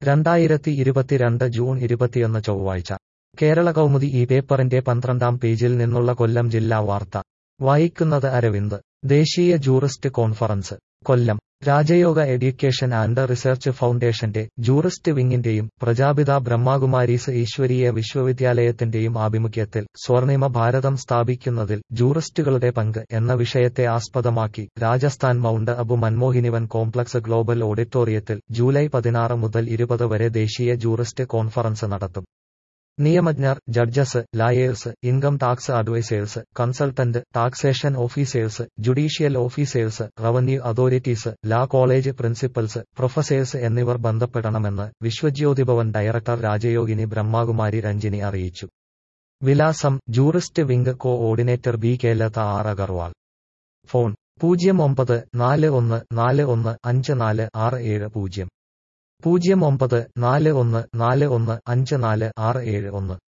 രണ്ടായിരത്തി ഇരുപത്തിരണ്ട് ജൂൺ ഇരുപത്തിയൊന്ന് ചൊവ്വാഴ്ച കേരള കൗമുദി ഈ പേപ്പറിന്റെ പന്ത്രണ്ടാം പേജിൽ നിന്നുള്ള കൊല്ലം ജില്ലാ വാർത്ത വായിക്കുന്നത് അരവിന്ദ് ദേശീയ jurist conference Kollam Rajayoga education and research ഫൗണ്ടേഷന്റെ ജൂറിസ്റ്റ് വിങ്ങിന്റെയും പ്രജാപിത ബ്രഹ്മകുമാരീസ് ഈശ്വരീയ വിശ്വവിദ്യാലയത്തിന്റെയും ആഭിമുഖ്യത്തിൽ സ്വർണിമ ഭാരതം സ്ഥാപിക്കുന്നതിൽ ജൂറിസ്റ്റുകളുടെ പങ്ക് എന്ന വിഷയത്തെ ആസ്പദമാക്കി Rajasthan Mount Abu Manmohinivan complex global ഓഡിറ്റോറിയത്തിൽ ജൂലൈ പതിനാറ് മുതൽ ഇരുപത് വരെ ദേശീയ ജൂറിസ്റ്റ് കോൺഫറൻസ് നടത്തും നിയമജ്ഞർ judges lawyers income tax advisors consultant taxation officers judicial officers revenue authorities law college principals professors എന്നിവർ ബന്ധപ്പെടണമെന്ന് വിശ്വജ്യോതിഭവൻ ഡയറക്ടർ രാജയോഗിനി ബ്രഹ്മകുമാരി രഞ്ജിനി അറിയിച്ചു വിലാസം jurist wing coordinator B K Latha R Agarwal phone പൂജ്യം ഒമ്പത് നാല് ഒന്ന് നാല് ഒന്ന് അഞ്ച് നാല് ആറ് ഏഴ് പൂജ്യം പൂജ്യം ഒമ്പത് നാല് ഒന്ന് നാല് ഒന്ന് അഞ്ച് നാല് ആറ് ഏഴ് ഒന്ന്